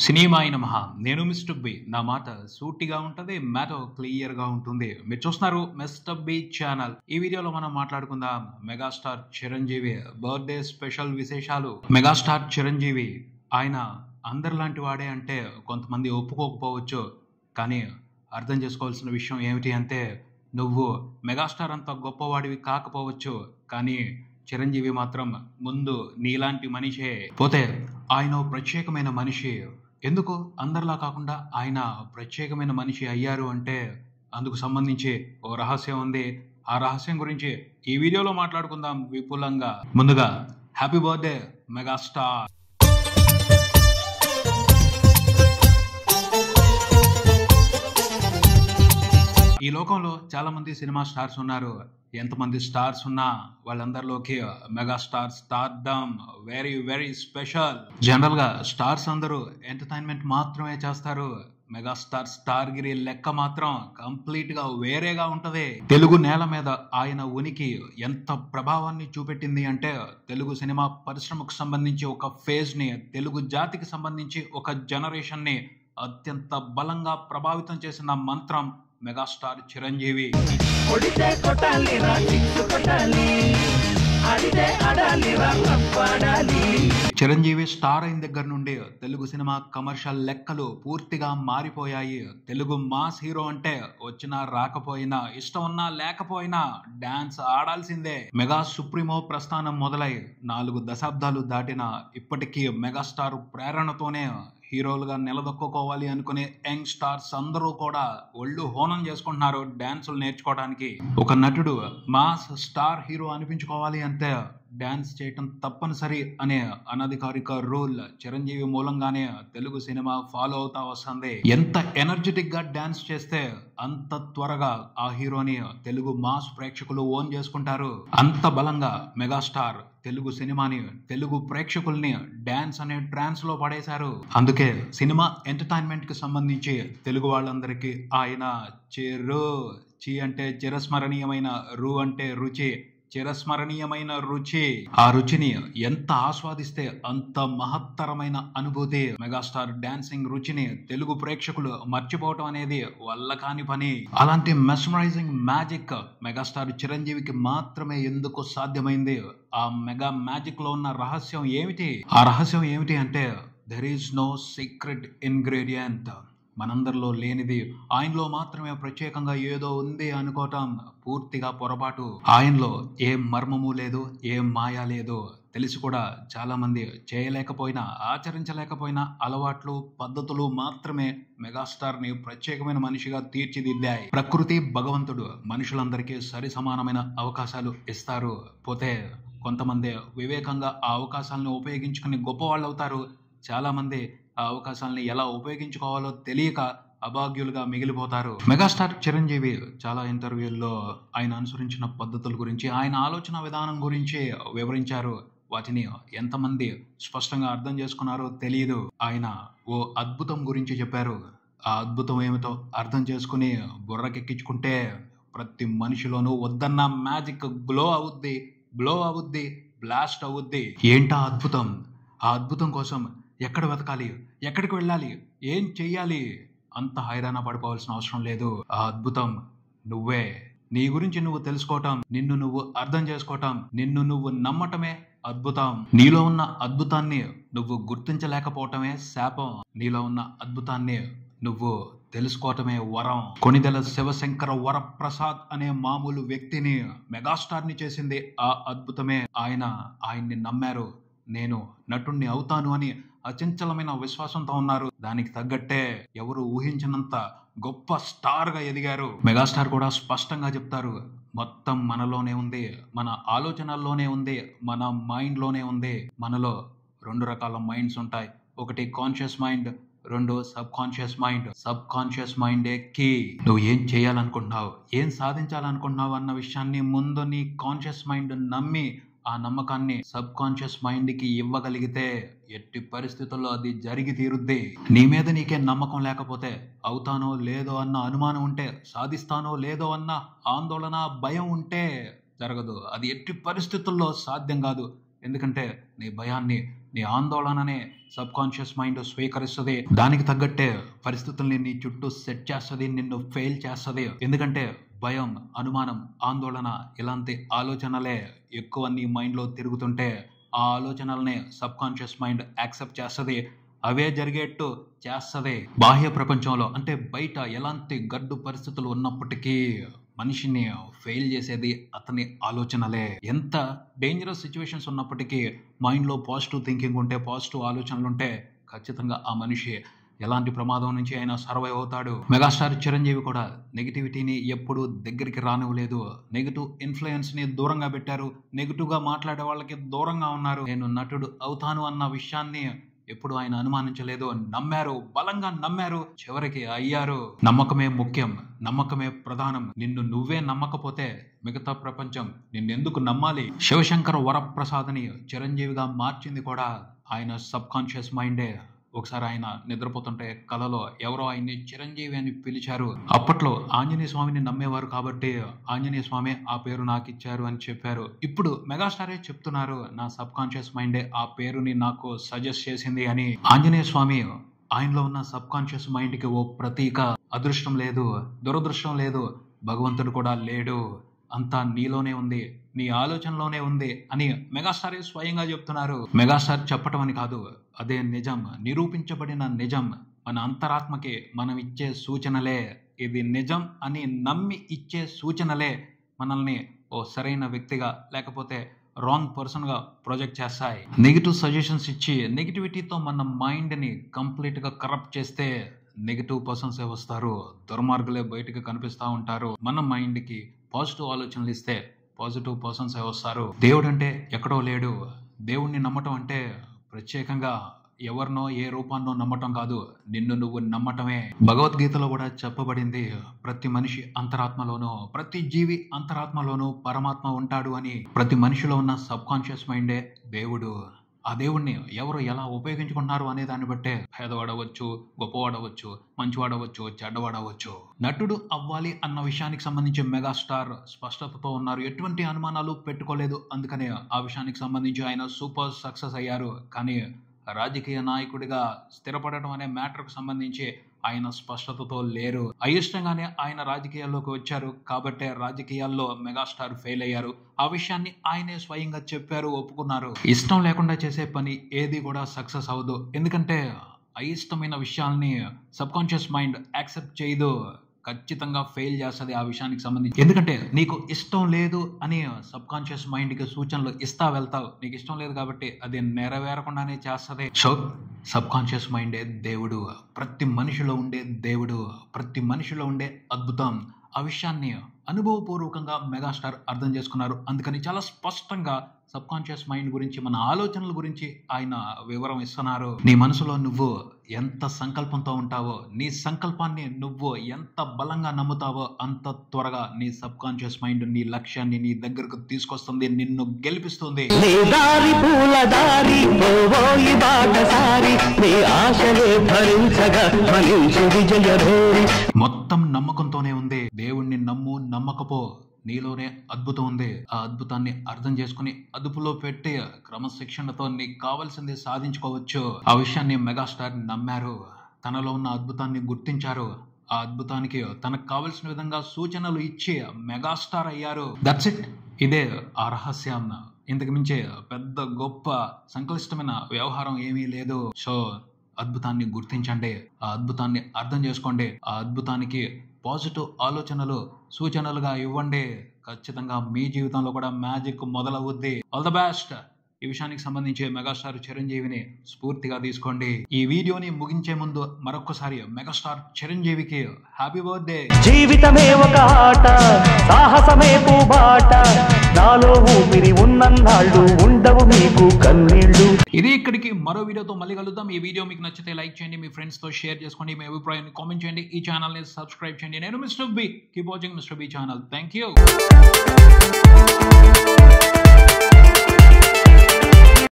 సినిమాయి నమః నేను mister B నా మాట సూటిగా ఉంటది మ్యాటర్ క్లియర్ గా ఉంటుంది మీరు చూస్తున్నారు మిస్టర్ బి ఛానల్ ఈ వీడియోలో మనం మాట్లాడుకుందాం మెగాస్టార్ చిరంజీవి బర్త్డే స్పెషల్ విశేషాలు మెగాస్టార్ చిరంజీవి ఆయన అందరిలాంటి వాడే అంటే కొంతమంది ఒప్పుకోకపోవచ్చు కానీ అర్థం చేసుకోవాల్సిన విషయం ఏమిటి అంటే నువ్వు మెగాస్టార్ అంత గొప్పవాడివి కాకపోవచ్చు కానీ చిరంజీవి మాత్రం ముందు నీలాంటి మనిషే పోతే ఆయన ఓ ప్రత్యేకమైన మనిషి ఎందుకు అందరిలా కాకుండా ఆయన ప్రత్యేకమైన మనిషి అయ్యారు అంటే అందుకు సంబంధించి ఓ రహస్యం ఉంది ఆ రహస్యం గురించి ఈ వీడియోలో మాట్లాడుకుందాం విపులంగా ముందుగా హ్యాపీ బర్త్డే మెగాస్టార్ ఈ లోకంలో చాలా మంది సినిమా స్టార్స్ ఉన్నారు ఎంతమంది స్టార్స్ ఉన్నా వాళ్ళందరిలోకి mega star stardom very very special general గా స్టార్స్ అందరూ ఎంటర్టైన్మెంట్ మాత్రమే చేస్తారు మెగాస్టార్ స్టార్ గిరి లెక్క మాత్రం కంప్లీట్ గా వేరేగా ఉంటది తెలుగు నేల మీద ఆయన ఉనికి ఎంత ప్రభావాన్ని చూపెట్టింది అంటే తెలుగు సినిమా పరిశ్రమకు సంబంధించి ఒక ఫేజ్ ని తెలుగు జాతికి సంబంధించి ఒక జనరేషన్ ని అత్యంత బలంగా ప్రభావితం చేసిన మంత్రం మెగాస్టార్ చిరంజీవి కొడితే కొట్టాలి రా సిక్స్ కొట్టాలి ఆడితే ఆడాలి రా ఆడాలి చిరంజీవి స్టార్ అయిన దగ్గర నుండి తెలుగు సినిమా కమర్షియల్ లెక్కలు పూర్తిగా మారిపోయాయి తెలుగు మాస్ హీరో అంటే వచ్చినా రాకపోయినా ఇష్టం ఉన్నా లేకపోయినా డాన్స్ ఆడాల్సిందే మెగా సుప్రీమో ప్రస్థానం మొదలై నాలుగు దశాబ్దాలు దాటిన ఇప్పటికీ మెగాస్టార్ ప్రేరణతోనే హీరోలుగా నిలదొక్కుకోవాలి అనుకునే యంగ్ స్టార్స్ అందరూ కూడా ఒళ్ళు హోనం చేసుకుంటున్నారు డాన్సులు నేర్చుకోవడానికి ఒక నటుడు మాస్ స్టార్ హీరో అనిపించుకోవాలి అంటే డాన్స్ చేయటం తప్పనిసరి అనే అనధికారిక రూల్ చిరంజీవి మూలంగానే తెలుగు సినిమా ఫాలో అవుతా వస్తుంది ఎంత ఎనర్జెటిక్ గా డాన్స్ చేస్తే అంత త్వరగా ఆ హీరోని తెలుగు మాస్ ప్రేక్షకులు ఓన్ చేసుకుంటారు అంత బలంగా మెగాస్టార్ తెలుగు సినిమాని తెలుగు ప్రేక్షకుల్ని డాన్స్ అనే ట్రాన్స్ లో పడేశారు అందుకే సినిమా ఎంటర్టైన్మెంట్ కి సంబంధించి తెలుగు వాళ్ళందరికీ ఆయన చిరు చి అంటే చిరస్మరణీయమైన రు అంటే రుచి చిరస్మరణీయమైన రుచి ఆ రుచిని ఎంత ఆస్వాదిస్తే అంత మహత్తరమైన అనుభూతి మెగాస్టార్ డాన్సింగ్ రుచిని తెలుగు ప్రేక్షకులు మర్చిపోవటం అనేది వల్ల కాని పని అలాంటి మెస్మరైజింగ్ మ్యాజిక్ మెగాస్టార్ చిరంజీవికి మాత్రమే ఎందుకు సాధ్యమైంది ఆ మెగా మ్యాజిక్ లో ఉన్న రహస్యం ఏమిటి ఆ రహస్యం ఏమిటి అంటే there is no secret ingredient మనందరిలో లేనిది ఆయనలో మాత్రమే ప్రత్యేకంగా ఏదో ఉంది అనుకోవటం పూర్తిగా పొరపాటు ఆయనలో ఏ మర్మము లేదు ఏ మాయ లేదు తెలిసి కూడా చాలా మంది చేయలేకపోయినా ఆచరించలేకపోయినా అలవాట్లు పద్ధతులు మాత్రమే మెగాస్టార్ ని ప్రత్యేకమైన మనిషిగా తీర్చిదిద్దాయి ప్రకృతి భగవంతుడు మనుషులందరికీ సరి సమానమైన అవకాశాలు ఇస్తారు పోతే కొంతమంది వివేకంగా ఆ అవకాశాలను ఉపయోగించుకుని గొప్పవాళ్ళు అవుతారు చాలా మంది ఆ అవకాశాలని ఎలా ఉపయోగించుకోవాలో తెలియక అభాగ్యులుగా మిగిలిపోతారు మెగాస్టార్ చిరంజీవి చాలా ఇంటర్వ్యూల్లో ఆయన అనుసరించిన పద్ధతుల గురించి ఆయన ఆలోచన విధానం గురించి వివరించారు వాటిని ఎంతమంది స్పష్టంగా అర్థం చేసుకున్నారో తెలియదు ఆయన ఓ అద్భుతం గురించి చెప్పారు ఆ అద్భుతం ఏమిటో అర్థం చేసుకుని బుర్రకెక్కించుకుంటే ప్రతి మనిషిలోనూ వద్దన్న మ్యాజిక్ గ్లో అవుద్ది గ్లో అవుద్ది బ్లాస్ట్ అవుద్ది ఏంటా అద్భుతం ఆ అద్భుతం కోసం ఎక్కడ వెతకాలి ఎక్కడికి వెళ్ళాలి ఏం చెయ్యాలి అంత హైరాణ పడిపోవాల్సిన అవసరం లేదు ఆ అద్భుతం నువ్వే నీ గురించి నువ్వు తెలుసుకోవటం నిన్ను నువ్వు అర్థం చేసుకోవటం నిన్ను నువ్వు నమ్మటమే అద్భుతం నీలో ఉన్న అద్భుతాన్ని నువ్వు గుర్తించలేకపోవటమే శాపం నీలో ఉన్న అద్భుతాన్ని నువ్వు తెలుసుకోవటమే వరం కొనిదెల శివశంకర వరప్రసాద్ అనే మామూలు వ్యక్తిని మెగాస్టార్ ని చేసింది ఆ అద్భుతమే ఆయన ఆయన్ని నమ్మారు నేను నటుణ్ణి అవుతాను అని అచంచలమైన విశ్వాసంతో ఉన్నారు దానికి తగ్గట్టే ఎవరు ఊహించినంత గొప్ప స్టార్ గా ఎదిగారు మెగాస్టార్ కూడా స్పష్టంగా చెప్తారు మొత్తం మనలోనే ఉంది మన ఆలోచనల్లోనే ఉంది మన మైండ్ లోనే ఉంది మనలో రెండు రకాల మైండ్స్ ఉంటాయి ఒకటి కాన్షియస్ మైండ్ రెండు subconscious mind subconscious మైండే కీ నువ్వు ఏం చేయాలనుకుంటున్నావు ఏం సాధించాలనుకుంటున్నావు అన్న విషయాన్ని ముందు నీ కాన్షియస్ మైండ్ నమ్మి ఆ నమ్మకాన్ని సబ్ కాన్షియస్ మైండ్ కి ఇవ్వగలిగితే ఎట్టి పరిస్థితుల్లో అది జరిగి తీరుద్ది నీ మీద నీకే నమ్మకం లేకపోతే అవుతానో లేదో అన్న అనుమానం ఉంటే సాధిస్తానో లేదో అన్న ఆందోళన భయం ఉంటే జరగదు అది ఎట్టి పరిస్థితుల్లో సాధ్యం కాదు ఎందుకంటే నీ భయాన్ని నీ ఆందోళననే సబ్ కాన్షియస్ మైండ్ స్వీకరిస్తుంది దానికి తగ్గట్టే పరిస్థితుల్ని నీ చుట్టూ సెట్ చేస్తుంది నిన్ను ఫెయిల్ చేస్తుంది ఎందుకంటే భయం అనుమానం ఆందోళన ఇలాంటి ఆలోచనలే ఎక్కువ నీ మైండ్లో తిరుగుతుంటే ఆ ఆలోచనలనే సబ్ కాన్షియస్ మైండ్ యాక్సెప్ట్ చేస్తుంది అవే జరిగేట్టు చేస్తుంది బాహ్య ప్రపంచంలో అంటే బయట ఎలాంటి గడ్డు పరిస్థితులు ఉన్నప్పటికీ మనిషిని ఫెయిల్ చేసేది అతని ఆలోచనలే ఎంత డేంజరస్ సిచ్యువేషన్స్ ఉన్నప్పటికీ మైండ్లో పాజిటివ్ థింకింగ్ ఉంటే పాజిటివ్ ఆలోచనలు ఉంటే ఖచ్చితంగా ఆ మనిషి ఎలాంటి ప్రమాదం నుంచి అయినా సర్వైవ్ అవుతాడు మెగాస్టార్ చిరంజీవి కూడా నెగిటివిటీని ఎప్పుడు దగ్గరికి రానివ్వలేదు నెగిటివ్ ఇన్ఫ్లుయెన్స్ ని దూరంగా పెట్టారు నెగిటివ్ గా మాట్లాడే వాళ్ళకి దూరంగా ఉన్నారు నేను నటుడు అవుతాను అన్న విషయాన్ని ఎప్పుడు ఆయన అనుమానించలేదు నమ్మారు బలంగా నమ్మారు చివరికి అయ్యారు నమ్మకమే ముఖ్యం నమ్మకమే ప్రధానం నిన్ను నువ్వే నమ్మకపోతే మిగతా ప్రపంచం నిన్నెందుకు నమ్మాలి శివశంకర్ వరప్రసాద్ని చిరంజీవిగా మార్చింది కూడా ఆయన సబ్ కాన్షియస్ మైండే ఒకసారి ఆయన నిద్రపోతుంటే కలలో ఎవరో ఆయన్ని చిరంజీవి అని పిలిచారు అప్పట్లో ఆంజనేయ స్వామిని నమ్మేవారు కాబట్టి ఆంజనేయ స్వామి ఆ పేరు నాకు ఇచ్చారు అని చెప్పారు ఇప్పుడు మెగాస్టారే చెప్తున్నారు నా సబ్ కాన్షియస్ మైండే ఆ పేరుని నాకు సజెస్ట్ చేసింది అని ఆంజనేయ స్వామి ఆయనలో ఉన్న సబ్ కాన్షియస్ మైండ్ కి ఓ ప్రతీక అదృష్టం లేదు దురదృష్టం లేదు భగవంతుడు కూడా లేడు అంతా నీలోనే ఉంది నీ ఆలోచనలోనే ఉంది అని మెగాస్టారే స్వయంగా చెప్తున్నారు మెగాస్టార్ చెప్పటం అని కాదు అదే నిజం నిరూపించబడిన నిజం మన అంతరాత్మకి మనం ఇచ్చే సూచనలే ఇది నిజం అని నమ్మి ఇచ్చే సూచనలే మనల్ని ఓ సరైన వ్యక్తిగా లేకపోతే రాంగ్ పర్సన్ గా ప్రొజెక్ట్ చేస్తాయి నెగిటివ్ సజెషన్స్ ఇచ్చి నెగిటివిటీతో మన మైండ్ ని కంప్లీట్ గా కరప్ట్ చేస్తే నెగిటివ్ పర్సన్స్ వస్తారు దుర్మార్గులే బయటకు కనిపిస్తూ ఉంటారు మన మైండ్ కి పాజిటివ్ ఆలోచనలు ఇస్తే పాజిటివ్ పర్సన్స్ వస్తారు దేవుడు అంటే ఎక్కడో లేడు దేవుణ్ణి నమ్మటం అంటే ప్రత్యేకంగా ఎవరినో ఏ రూపాన్నో నమ్మటం కాదు నిన్ను నువ్వు నమ్మటమే భగవద్గీతలో కూడా చెప్పబడింది ప్రతి మనిషి అంతరాత్మలోనూ ప్రతి జీవి అంతరాత్మలోనూ పరమాత్మ ఉంటాడు అని ప్రతి మనిషిలో ఉన్న సబ్ కాన్షియస్ మైండే దేవుడు ఆ దేవుణ్ణి ఎవరు ఎలా ఉపయోగించుకుంటున్నారు అనే దాన్ని బట్టే పేదవాడవచ్చు గొప్పవాడవచ్చు మంచివాడవచ్చు చెడ్డవాడవచ్చు నటుడు అవ్వాలి అన్న విషయానికి సంబంధించి మెగాస్టార్ స్పష్టతతో ఉన్నారు ఎటువంటి అనుమానాలు పెట్టుకోలేదు అందుకనే ఆ విషయానికి సంబంధించి ఆయన సూపర్ సక్సెస్ అయ్యారు కానీ రాజకీయ నాయకుడిగా స్థిరపడటం అనే మ్యాటర్కు సంబంధించి ఆయన స్పష్టతతో లేరు అయిష్టంగానే ఆయన రాజకీయాల్లోకి వచ్చారు కాబట్టే రాజకీయాల్లో మెగాస్టార్ ఫెయిల్ అయ్యారు ఆ విషయాన్ని ఆయనే స్వయంగా చెప్పారు ఒప్పుకున్నారు ఇష్టం లేకుండా చేసే పని ఏది కూడా సక్సెస్ అవ్వదు ఎందుకంటే అయిష్టమైన విషయాల్ని సబ్ కాన్షియస్ మైండ్ యాక్సెప్ట్ చేయదు ఖచ్చితంగా ఫెయిల్ చేస్తుంది ఆ విషయానికి సంబంధించి ఎందుకంటే నీకు ఇష్టం లేదు అని సబ్ కాన్షియస్ మైండ్కి సూచనలు ఇస్తా వెళ్తావు నీకు ఇష్టం లేదు కాబట్టి అది నెరవేరకుండానే చేస్తుంది సో సబ్ కాన్షియస్ మైండే దేవుడు ప్రతి మనిషిలో ఉండే దేవుడు ప్రతి మనిషిలో ఉండే అద్భుతం ఆ విషయాన్ని అనుభవపూర్వకంగా మెగాస్టార్ అర్థం చేసుకున్నారు అందుకని చాలా స్పష్టంగా సబ్ కాన్షియస్ మైండ్ గురించి మన ఆలోచనల గురించి ఆయన వివరం ఇస్తున్నారు నీ మనసులో నువ్వు ఎంత సంకల్పంతో ఉంటావో నీ సంకల్పాన్ని నువ్వు ఎంత బలంగా నమ్ముతావో అంత త్వరగా నీ సబ్ కాన్షియస్ మైండ్ నీ లక్ష్యాన్ని నీ దగ్గరకు తీసుకొస్తుంది నిన్ను గెలిపిస్తుంది నీ దారి పూల దారి పోవోయి బాటసారి నీ ఆశలే భరించగా ఫలించు విజయభేరి మొత్తం నమ్మకంతోనే ఉంది దేవుణ్ణి నమ్ము నమ్మకపో నీలోనే అద్భుతం ఉంది ఆ అద్భుతాన్ని అర్థం చేసుకుని అదుపులో పెట్టి క్రమశిక్షణతో నీకు కావాల్సింది సాధించుకోవచ్చు ఆ విషయాన్ని మెగాస్టార్ నమ్మారు తనలో ఉన్న అద్భుతాన్ని గుర్తించారు ఆ అద్భుతానికి తనకు కావలసిన విధంగా సూచనలు ఇచ్చి మెగాస్టార్ అయ్యారు దట్స్ ఇట్ ఇదే ఆ రహస్యం ఇంతకు మించే పెద్ద గొప్ప సంక్లిష్టమైన వ్యవహారం ఏమీ లేదు సో అద్భుతాన్ని గుర్తించండి ఆ అద్భుతాన్ని అర్థం చేసుకోండి ఆ అద్భుతానికి పాజిటివ్ ఆలోచనలు సూచనలుగా ఇవ్వండి ఖచ్చితంగా మీ జీవితంలో కూడా మ్యాజిక్ మొదలవుద్ది ఆల్ ద బెస్ట్ ఈ విషయానికి సంబంధించి మెగాస్టార్ చిరంజీవిని స్ఫూర్తిగా తీసుకోండి ఈ వీడియోని ముగించే ముందు మరొకసారి మెగాస్టార్ చిరంజీవికి హ్యాపీ బర్త్డే జీవితమే ఒక ఆట సాహసమే పూబాట నాలో ఊపిరి ఉన్నన్నాళ్ళు ఉండవు మీకు కన్నీళ్ళు ఇది ఇక్కడికి మరో వీడియోతో మళ్ళీ కలుద్దాం ఈ వీడియో మీకు నచ్చితే లైక్ చేయండి మీ ఫ్రెండ్స్ తో షేర్ చేసుకోండి మీ అభిప్రాయాన్ని కామెంట్ చేయండి ఈ ఛానల్ ని సబ్స్క్రైబ్ చేయండి నేను mister B keep watching mister B channel thank you